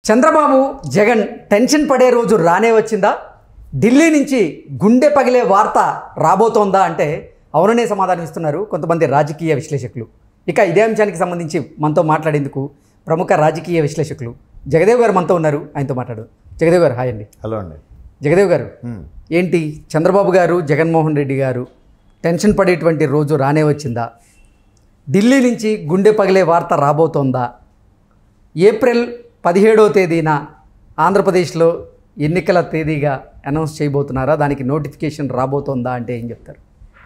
Chandrababu Jagan tension పడే రోజు రానే వచ్చిందా ఢిల్లీ నుంచి గుండె పగిలే వార్త రాబోతోందా అంటే అవుననే సమాధానం ఇస్తున్నారు కొంతమంది రాజకీయ విశ్లేషకులు ఇక ఇదే అంశానికి సంబంధించి మనతో మాట్లాడేందుకు ప్రముఖ రాజకీయ విశ్లేషకులు జగదేవ్ గారు మనతో ఉన్నారు ఆయనతో మాట్లాడు జగదేవ్ గారు హాయ్ అండి హలో అండి జగదేవ్ గారు మ్మ్. ఏంటి చంద్రబాబు గారు జగన్మోహన్ రెడ్డి గారు టెన్షన్ పడేటువంటి రోజు రానే వచ్చిందా ఢిల్లీ నుంచి గుండె పగిలే వార్త రాబోతోందా ఏప్రిల్ పదిహేడవ తేదీన ఆంధ్రప్రదేశ్లో ఎన్నికల తేదీగా అనౌన్స్ చేయబోతున్నారా దానికి నోటిఫికేషన్ రాబోతోందా అంటే ఏం చెప్తారు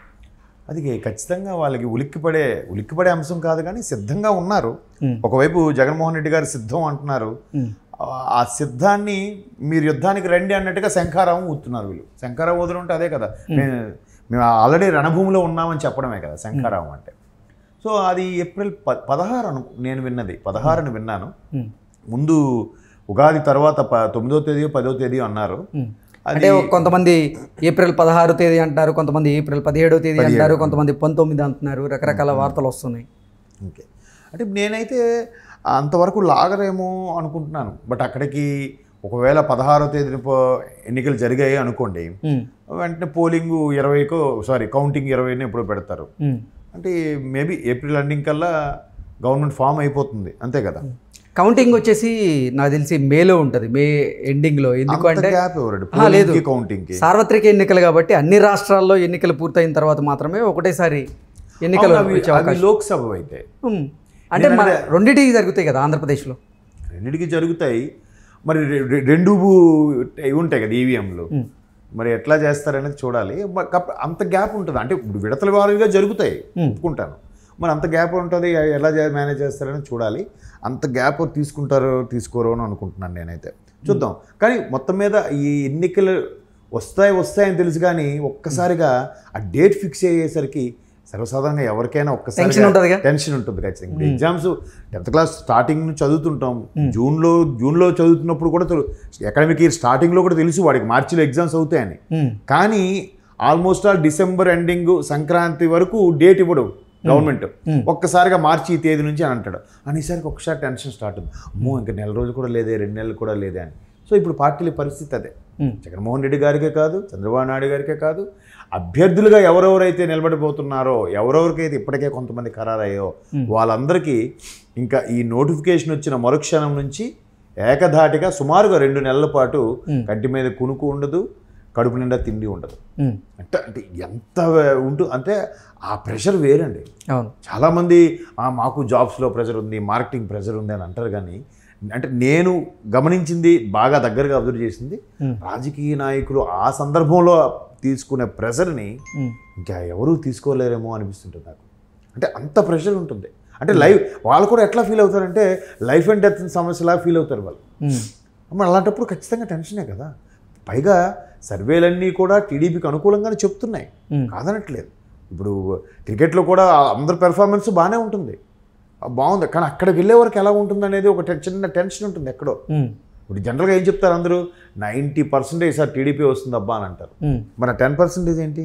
అది ఖచ్చితంగా వాళ్ళకి ఉలిక్కిపడే ఉలిక్కిపడే అంశం కాదు కానీ సిద్ధంగా ఉన్నారు మ్మ్. ఒకవైపు జగన్మోహన్ రెడ్డి గారు సిద్ధం అంటున్నారు మ్మ్. ఆ- ఆ సిద్ధాన్ని మీరు యుద్ధానికి రండి అన్నట్టుగా శంఖారావం ఊతున్నారు వీళ్ళు శంఖారావం ఊదడం అంటే అదే కదా మేము మేము ఆల్రెడీ రణభూమిలో ఉన్నామని చెప్పడమే కదా శంఖారావం అంటే సో అది ఏప్రిల్ ప పదహారు అను నేను విన్నది పదహారుని విన్నాను మ్మ్. ముందు ఉగాది తర్వాత ప తొమ్మిదో తేదీ పదో తేదీ అన్నారు మ్మ్. అది అంటే కొంతమంది ఏప్రిల్ పదహారు తేదీ అంటారు కొంతమంది ఏప్రిల్ పదిహేడవ తేదీ అంటారు కొంతమంది పంతొమ్మిది అంటున్నారు రకరకాల వార్తలు వస్తున్నాయి ఓకే అంటే నేనైతే అంతవరకు లాగరేమో అనుకుంటున్నాను బట్ అక్కడికి ఒకవేళ పదహారో తేదీన పో- ఎన్నికలు జరిగాయి అనుకోండి మ్మ్. వెంటనే పోలింగ్ ఇరవైకో సారీ కౌంటింగ్ ఇరవైని ఎప్పుడో పెడతారు మ్మ్. అంటే మేబీ ఏప్రిల్ ఎండింగ్ కల్లా గవర్నమెంట్ ఫామ్ అయిపోతుంది అంతే కదా కౌంటింగ్ వచ్చేసి నాకు తెలిసి మేలో ఉంటుంది మే ఎండింగ్లో ఎందుకు అంత అంటే గ్యాప్ ఎవరండి ఆ, లేదు. పోలింగ్కి కౌంటింగ్కి సార్వత్రిక ఎన్నికలు కాబట్టి అన్ని రాష్ట్రాల్లో ఎన్నికలు పూర్తయిన తర్వాత మాత్రమే ఒకటేసారి ఎన్నికలు అవి వచ్చే అవి అవకాశం లోక్సభ అయితే ఉమ్. అంటే మన రెండింటికి జరుగుతాయి కదా ఆంధ్రప్రదేశ్లో రెండింటికి జరుగుతాయి మరి రె- రె- రెండు ఇవి ఉంటాయి కదా ఈవీఎంలు ఉమ్. మరి ఎట్లా చేస్తారనేది చూడాలి బ- కప్- అంత గ్యాప్ ఉంటుంది అంటే ఇప్పుడు విడతల వారీగా జరుగుతాయి ఉమ్. ఒప్పుకుంటాను మరి అంత గ్యాప్ ఉంటుంది ఎలా చే- మేనేజ్ చేస్తారని చూడాలి అంత గ్యాప్ తీసుకుంటారో తీసుకోరో అని అనుకుంటున్నాను నేనైతే చూద్దాం కానీ మొత్తం మీద ఈ ఎన్నికలు వస్తాయి వస్తాయని తెలుసు కానీ ఒక్కసారిగా ఆ డేట్ ఫిక్స్ అయ్యేసరికి సర్వసాధారణంగా ఎవరికైనా ఒక్కసారి Tension ఉంటుందిగా? టెన్షన్ ఉంటుంది ఖచ్చితంగా ఇప్పుడు ఎగ్జామ్స్ టెన్త్ క్లాస్ స్టార్టింగ్ నుంచి చదువుతుంటాం జూన్లో జూన్లో చదువుతున్నప్పుడు కూడా అకాడమిక్ ఇయర్ స్టార్టింగ్లో కూడా తెలుసు వాడికి మార్చిలో ఎగ్జామ్స్ అవుతాయని ఉమ్. కానీ almost all December ending Sankranti వరకు డేట్ ఇవ్వడు గవర్నమెంట్ ఒక్కసారిగా మార్చి ఈ తేదీ నుంచి అని అంటాడు అనేసరికి ఒకసారి టెన్షన్ స్టార్ట్ అవుతుంది అమ్మో ఇంకా నెల రోజులు కూడా లేదే రెండు నెలలు కూడా లేదే అని సో ఇప్పుడు పార్టీల పరిస్థితి అదే ఉమ్. జగన్మోహన్ రెడ్డి గారికే కాదు చంద్రబాబు నాయుడు గారికే కాదు అభ్యర్థులుగా ఎవరెవరైతే నిలబడిపోతున్నారో ఎవరెవరికైతే ఇప్పటికే కొంతమంది ఖరారయ్యో వాళ్ళందరికీ ఇంకా ఈ నోటిఫికేషన్ వచ్చిన మరుక్షణం నుంచి ఏకధాటిగా సుమారుగా రెండు నెలల పాటు కంటి మీద కునుకు ఉండదు కడుపు నిండా తిండి ఉండదు ఉమ్. అంటే అంటే ఎంత ఉంటు అంటే ఆ ప్రెషర్ వేరండి అవును చాలామంది "ఆ, మాకు జాబ్స్లో ప్రెషర్ ఉంది మార్కెటింగ్ ప్రెషర్ ఉంది అని అంటారు కానీ అంటే నేను గమనించింది బాగా దగ్గరగా అబ్జర్వ్ చేసింది Hmm. రాజకీయ నాయకులు ఆ సందర్భంలో తీసుకునే ప్రెషర్ని ఉమ్. ఇంకా ఎవరూ తీసుకోలేరేమో అనిపిస్తుంటుంది నాకు అంటే అంత ప్రెషర్ ఉంటుంది అంటే లైఫ్ వాళ్ళు కూడా ఎట్లా ఫీల్ అవుతారంటే లైఫ్ అండ్ డెత్ సమస్యలా ఫీల్ అవుతారు వాళ్ళు ఉమ్. మరి అలాంటప్పుడు ఖచ్చితంగా టెన్షనే కదా పైగా సర్వేలన్నీ కూడా టీడీపీకి అనుకూలంగానే చెప్తున్నాయి Hmm. కాదనట్లేదు ఇప్పుడు క్రికెట్లో కూడా అందరి పెర్ఫార్మెన్స్ బాగానే ఉంటుంది ఆ, బాగుంది కానీ అక్కడికి వెళ్ళే వరకు ఎలా ఉంటుంది అనేది ఒక టె- చిన్న టెన్షన్ ఉంటుంది ఎక్కడో ఉమ్. ఇప్పుడు జనరల్గా ఏం చెప్తారు అందరూ నైంటీ పర్సెంటేజ్ సార్ టీడీపీ వస్తుంది అబ్బా అని అంటారు ఉమ్. మరి టెన్ పర్సెంటేజ్ ఏంటి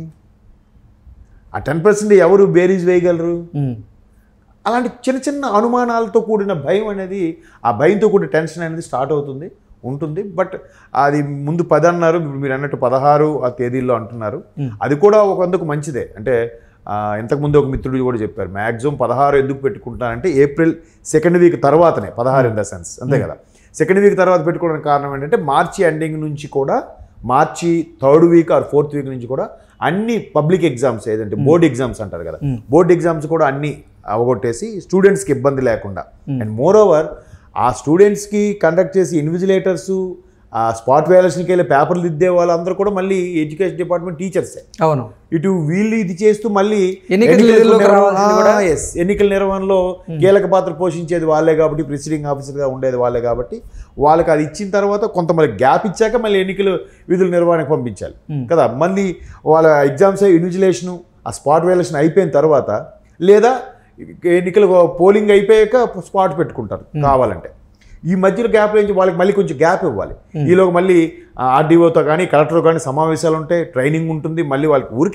ఆ టెన్ పర్సెంటేజ్ ఎవరు బేరీజ్ వేయగలరు ఉమ్. అలాంటి చిన్న చిన్న అనుమానాలతో కూడిన భయం అనేది ఆ భయంతో కూడిన టెన్షన్ అనేది స్టార్ట్ అవుతుంది ఉంటుంది బట్ అది ముందు పది అన్నారు ఇప్పుడు మీరు అన్నట్టు పదహారు ఆ తేదీల్లో అంటున్నారు Hmm. అది కూడా ఒకందుకు మంచిదే అంటే ఆ, ఇంతకుముందు ఒక మిత్రుడు కూడా చెప్పారు మ్యాక్సిమం పదహారు ఎందుకు పెట్టుకుంటానంటే ఏప్రిల్ సెకండ్ వీక్ తర్వాతనే పదహారు ఇన్ ద సెన్స్ అంతే కదా సెకండ్ వీక్ తర్వాత పెట్టుకోవడానికి కారణం ఏంటంటే మార్చి ఎండింగ్ నుంచి కూడా March third week or fourth week నుంచి కూడా అన్ని పబ్లిక్ ఎగ్జామ్స్ ఏదంటే బోర్డ్ ఎగ్జామ్స్ అంటారు కదా Hmm. బోర్డ్ ఎగ్జామ్స్ కూడా అన్ని అవగొట్టేసి స్టూడెంట్స్కి ఇబ్బంది లేకుండా అండ్ మోర్ ఓవర్ ఆ స్టూడెంట్స్కి కండక్ట్ చేసి ఇన్విజిలేటర్స్ ఆ స్పాట్ వ్యాలేషన్కి వెళ్ళి పేపర్లు దిద్దే వాళ్ళందరూ కూడా మళ్ళీ ఎడ్యుకేషన్ డిపార్ట్మెంట్ టీచర్సే అవును ఇటు వీళ్ళు ఇది చేస్తూ మళ్ళీ ఎన్నికల ఎన్నికల విధుల్లోకి నిర్వహణ- రావాల్సింది కూడా- ఆ, yes. ఎన్నికల నిర్వహణలో కీలక పాత్ర పోషించేది వాళ్ళే కాబట్టి ప్రిసైడింగ్ ఆఫీసర్గా ఉండేది వాళ్ళే కాబట్టి వాళ్ళకి అది ఇచ్చిన తర్వాత కొంతమంది గ్యాప్ ఇచ్చాక మళ్ళీ ఎన్నికల విధుల నిర్వహణకు పంపించాలి కదా మళ్ళీ వాళ్ళ ఎగ్జామ్స్ ఇన్విజిలేషను ఆ స్పాట్ వేలేషన్ అయిపోయిన తర్వాత లేదా ఎన్నికల పోలింగ్ అయిపోయాక స్పాట్ పెట్టుకుంటారు కావాలంటే ఈ మధ్యలో గ్యాప్ నుంచి వాళ్ళకి మళ్ళీ కొంచెం గ్యాప్ ఇవ్వాలి ఈలోగా మళ్ళీ ఆర్డీఓతో కానీ కలెక్టర్ కానీ సమావేశాలు ఉంటాయి ట్రైనింగ్ ఉంటుంది మళ్ళీ వాళ్ళకి ఊరికే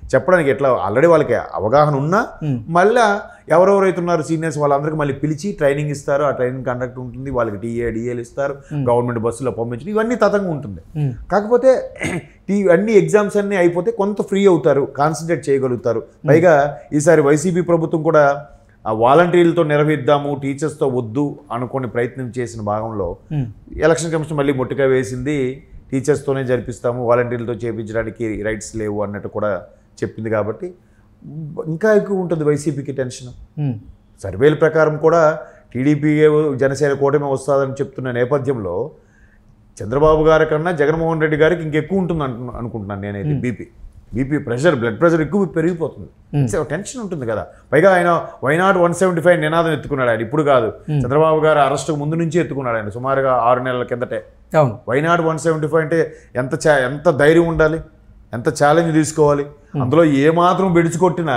చెప్పడానికి ఎట్లా ఆల్రెడీ వాళ్ళకి అవగాహన ఉన్నా మళ్ళా ఎవరెవరైతే ఉన్నారు సీనియర్స్ వాళ్ళందరికీ మళ్ళీ పిలిచి ట్రైనింగ్ ఇస్తారు ఆ ట్రైనింగ్ కండక్ట్ ఉంటుంది వాళ్ళకి టీఏ డిఏలు ఇస్తారు గవర్నమెంట్ బస్సులో పంపించడం ఇవన్నీ తతంగా ఉంటుంది ఉమ్, కాకపోతే ఈ అన్ని ఎగ్జామ్స్ అన్నీ అయిపోతే కొంత ఫ్రీ అవుతారు కాన్సన్ట్రేట్ చేయగలుగుతారు పైగా ఈసారి వైసీపీ ప్రభుత్వం కూడా ఆ వాలంటీర్లతో నిర్వహిద్దాము టీచర్స్తో వద్దు అనుకుని ప్రయత్నం చేసిన భాగంలో ఉమ్, ఎలక్షన్ కమిషన్ మళ్ళీ ముట్టుగా వేసింది టీచర్స్తోనే జరిపిస్తాము వాలంటీర్లతో చేయించడానికి రైట్స్ లేవు అన్నట్టు కూడా చెప్పింది కాబట్టి ఇంకా ఎక్కువ ఉంటుంది వైసీపీకి టెన్షన్ ఉమ్, సర్వేల ప్రకారం కూడా టీడీపీ జనసేన కూటమి వస్తుందని చెప్తున్న నేపథ్యంలో చంద్రబాబు గారి కన్నా జగన్మోహన్ రెడ్డి గారికి ఇంకెక్కువ ఉంటుంది అంటు అనుకుంటున్నాను నేనైతే BP BP pressure blood pressure ఎక్కువ పెరిగిపోతుంది సో టెన్షన్ ఉంటుంది కదా పైగా ఆయన వైనాట్ వన్ సెవెంటీ ఫైవ్ నినాదం ఎత్తుకున్నాడు ఆయన ఇప్పుడు కాదు చంద్రబాబు గారు అరెస్ట్కు ముందు నుంచి ఎత్తుకున్నాడు ఆయన సుమారుగా ఆరు నెలల కిందటే అవును వైనాట్ వన్ సెవెంటీ ఫైవ్ అంటే ఎంత చా ఎంత ధైర్యం ఉండాలి ఎంత ఛాలెంజ్ తీసుకోవాలి అందులో ఏ మాత్రం బెడిచికొట్టినా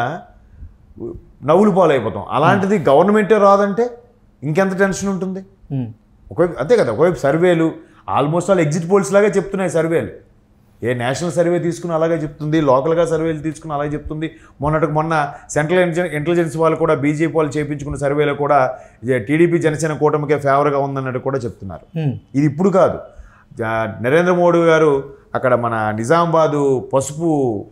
నవ్వులు పాలైపోతాం అలాంటిది గవర్నమెంటే రాదంటే ఇంకెంత టెన్షన్ ఉంటుంది ఉమ్, ఒకవైపు అంతే కదా ఒకవైపు సర్వేలు ఆల్మోస్ట్ ఆల్ ఎగ్జిట్ పోల్స్ లాగే చెప్తున్నాయి సర్వేలు ఏ నేషనల్ సర్వే తీసుకుని అలాగే చెప్తుంది లోకల్గా సర్వేలు తీసుకుని అలాగే చెప్తుంది మొన్నటికి మొన్న సెంట్రల్ ఇంటెలి- ఇంటెలిజెన్స్ వాళ్ళు కూడా బీజేపీ వాళ్ళు చేయించుకున్న సర్వేలో కూడా ఇది టీడీపీ జనసేన కూటమికే ఫేవర్గా ఉందన్నట్టు కూడా చెప్తున్నారు ఉమ్, ఇది ఇప్పుడు కాదు జా- నరేంద్ర మోడీ గారు అక్కడ మన నిజామాబాదు పసుపు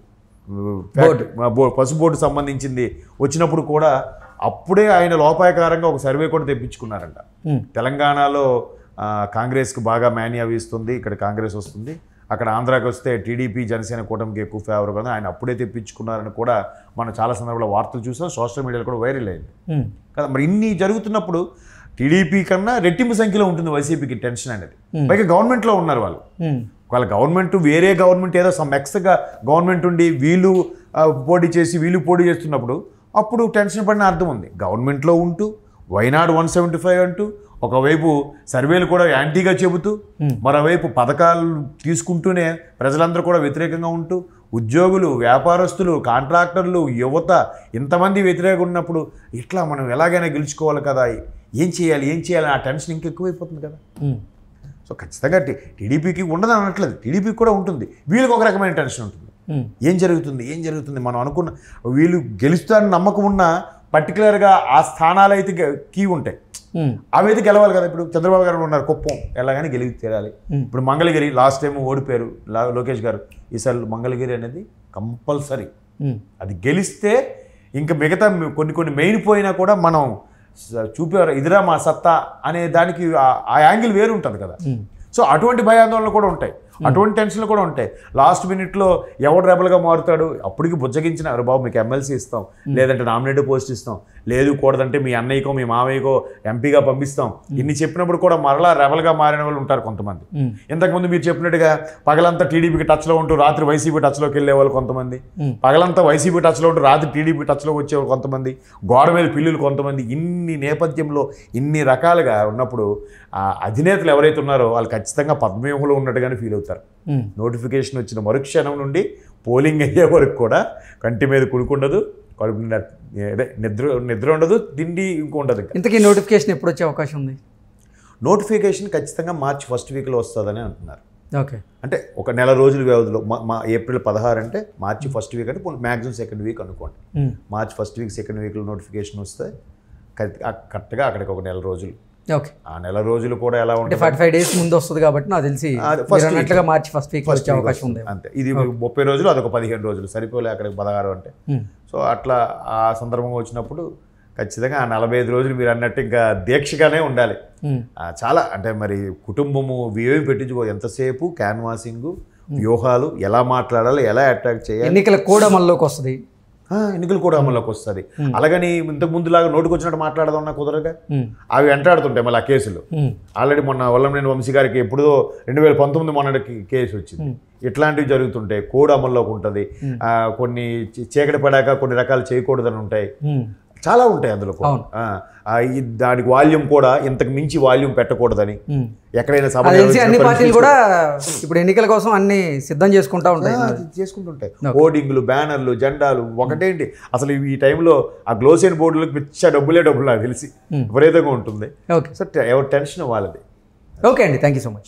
ఫ్యాక్టరీ- బో- పసుపు బోర్డు సంబంధించింది వచ్చినప్పుడు కూడా అప్పుడే ఆయన లోపాయకారంగా ఒక సర్వే కూడా తెప్పించుకున్నారంట ఉమ్, తెలంగాణలో ఆ, కాంగ్రెస్కి బాగా మేనియా వీస్తుంది ఇక్కడ కాంగ్రెస్ వస్తుంది అక్కడ ఆంధ్రాకి వస్తే టీడీపీ జనసేన కూటమికి ఎక్కువ ఫేవర్ కదా ఆయన అప్పుడే తెప్పించుకున్నారని కూడా మనం చాలా సందర్భాల్లో వార్తలు చూసాం సోషల్ మీడియాలో కూడా వైరల్ అయింది ఉమ్, కదా మరి ఇన్ని జరుగుతున్నప్పుడు టీడీపీ కన్నా రెట్టింపు సంఖ్యలో ఉంటుంది వైసీపీకి టెన్షన్ అనేది పైగా గవర్నమెంట్లో ఉన్నారు వాళ్ళు ఉమ్, వాళ్ళ గవర్నమెంట్ వేరే గవర్నమెంట్ ఏదో సమ్ ఎక్స్గా గవర్నమెంట్ ఉండి వీళ్ళు ఆ, పోటీ చేసి వీళ్ళు పోటీ చేస్తున్నప్పుడు అప్పుడు టెన్షన్ పడిన అర్థం ఉంది గవర్నమెంట్లో ఉంటూ వైనాడు వన్ సెవెంటీ ఫైవ్ అంటూ ఒకవైపు సర్వేలు కూడా యాంటీగా చెబుతూ మరోవైపు పథకాలు తీసుకుంటూనే ప్రజలందరూ కూడా వ్యతిరేకంగా ఉంటూ ఉద్యోగులు వ్యాపారస్తులు కాంట్రాక్టర్లు యువత ఇంతమంది వ్యతిరేకంగా ఉన్నప్పుడు ఇట్లా మనం ఎలాగైనా గెలుచుకోవాలి కదా ఏం చేయాలి ఏం చేయాలి ఆ టెన్షన్ ఇంకెక్కువైపోతుంది కదా ఉమ్, సో ఖచ్చితంగా టీ- టీడీపీకి ఉండదని అనట్లేదు టీడీపీకి కూడా ఉంటుంది వీళ్ళకి ఒక రకమైన టెన్షన్ ఉంటుంది ఉమ్, ఏం జరుగుతుంది ఏం జరుగుతుంది మనం అనుకున్న వీళ్ళు గెలుస్తారని నమ్మకం ఉన్న పర్టికులర్గా ఆ స్థానాలు అయితే గె- కీ ఉంటాయి ఉమ్, అవైతే గెలవాలి కదా ఇప్పుడు చంద్రబాబు గారు ఉన్నారు కుప్పం ఎలాగైనా గెలిచి తీరాలి ఇప్పుడు మంగళగిరి లాస్ట్ టైం ఓడిపోయారు లా- లోకేష్ గారు ఈసారి మంగళగిరి అనేది కంపల్సరీ ఉమ్, అది గెలిస్తే ఇంకా మిగతా కొన్ని కొన్ని మెయిన్ పోయినా కూడా మనం స- చూపారు ఇదిరా మా సత్తా అనే దానికి ఆ- ఆ యాంగిల్ వేరు ఉంటుంది కదా సో అటువంటి భయాందోళనలు కూడా ఉంటాయి అటువంటి టెన్షన్లు కూడా ఉంటాయి లాస్ట్ మినిట్లో ఎవడు రెబల్గా మారుతాడు అప్పటికి బుజ్జగించిన "అరే బాబు మీకు ఎమ్మెల్సీ ఇస్తాం లేదంటే నామినేటెడ్ పోస్ట్ ఇస్తాం లేదు కూడదంటే మీ అన్నయ్యకో మీ మామయ్యకో ఎంపీగా పంపిస్తాం ఇన్ని చెప్పినప్పుడు కూడా మరలా రెబల్గా మారిన వాళ్ళు ఉంటారు కొంతమంది ఉమ్, ఇంతకుముందు మీరు చెప్పినట్టుగా పగలంతా టీడీపీకి టచ్లో ఉంటూ రాత్రి వైసీపీ టచ్లోకి వెళ్ళే వాళ్ళు కొంతమంది పగలంతా వైసీపీ టచ్లో ఉంటూ రాత్రి టీడీపీ టచ్లోకి వచ్చేవాళ్ళు కొంతమంది గోడ మీద పిల్లులు కొంతమంది ఇన్ని నేపథ్యంలో ఇన్ని రకాలుగా ఉన్నప్పుడు ఆ అధినేతలు ఎవరైతే ఉన్నారో వాళ్ళు ఖచ్చితంగా పద్మవ్యూహంలో ఉన్నట్టుగానే ఫీల్ అవుతారు ఉమ్, నోటిఫికేషన్ వచ్చిన మరుక్షణం నుండి పోలింగ్ అయ్యే వరకు కూడా కంటి మీద కుడుకుండదు కడుపు నిండా అదే నిద్ర నిద్ర ఉండదు తిండి ఇంకో ఉండదు ఇంకా ఇంతకీ నోటిఫికేషన్ ఎప్పుడు వచ్చే అవకాశం ఉంది నోటిఫికేషన్ ఖచ్చితంగా మార్చి ఫస్ట్ వీక్లో వస్తుందని అంటున్నారు ఓకే అంటే ఒక నెల రోజుల వ్యవధిలో మా మా ఏప్రిల్ పదహారు అంటే మార్చి ఫస్ట్ వీక్ అంటే మ్యాక్సిమం సెకండ్ వీక్ అనుకోండి ఉమ్, మార్చి ఫస్ట్ వీక్ సెకండ్ వీక్లో నోటిఫికేషన్ వస్తే కరెక్ట్- ఆ కరెక్ట్గా అక్కడికి ఒక నెల రోజులు ఓకే ఆ నెల రోజులు కూడా ఎలా అంటే ఉంటుంది ఫార్టీ ఫైవ్ డేస్ ముందు వస్తుంది కాబట్టి నాకు తెలిసి అది మీరు first week. అన్నట్లుగా మార్చి ఫస్ట్ వీక్ వచ్చే అవకాశం ఉంది అంతే ఇది ముప్పై రోజులు అదొక పదిహేను రోజులు సరిపోలే అక్కడికి పదహారు అంటే ఉమ్, సో అట్లా ఆ సందర్భంగా వచ్చినప్పుడు ఖచ్చితంగా ఆ నలభై ఐదు రోజులు మీరు అన్నట్టు ఇంకా దీక్షగానే ఉండాలి ఉమ్, ఆ, చాలా అంటే మరి కుటుంబము ఏమి పెట్టించుకో ఎంతసేపు క్యాన్వాసింగ్ వ్యూహాలు ఎలా మాట్లాడాలి ఎలా అట్రాక్ట్ చేయాలి ఎన్నికల కూడా మనలోకి వస్తుంది ఆ, ఎన్నికలు కూడా అమల్లోకి వస్తుంది అలాగని ఇంతకు ముందులాగా నోటుకు వచ్చినట్టు మాట్లాడదాం కుదరగా ఉమ్, అవి వెంటాడుతుంటాయి మళ్ళీ ఆ కేసులు ఉమ్, ఆల్రెడీ మొన్న వల్లంనేని వంశీ గారికి ఎప్పుడో రెండు వేల పంతొమ్మిది మొన్నటికి కేసు వచ్చింది ఇట్లాంటివి జరుగుతుంటాయి కోడ్ అమల్లోకి ఉంటుంది ఆ, కొన్ని చీ- చీకటి పడాక కొన్ని రకాలు చేయకూడదని ఉంటాయి ఉమ్, చాలా ఉంటాయి అందులో కూడా. ఆ, ఆ, ఈ దానికి వాల్యూమ్ కూడా ఇంతకు మించి వాల్యూమ్ పెట్టకూడదని ఉమ్. ఎక్కడైనా సభ అది తెలిసి అన్ని నిర్వహించినప్పుడు పార్టీలు కూడా ఇప్పుడు ఎన్నికల కోసం అన్ని సిద్ధం చేసుకుంటా ఉంటాయి ఆ, అది చేసుకుంటుంటాయి హోర్డింగ్లు బ్యానర్లు జెండాలు ఒకటేంటి అసలు ఈ టైంలో ఆ గ్లోసియన్ బోర్డులకు పిచ్చ డబ్బులే డబ్బులు నాకు తెలిసి విపరీతంగా ఉంటుంది ఓకే సో ఎవరి టెన్షన్ వాళ్ళది ఓకే అండి థ్యాంక్ యూ సో మచ్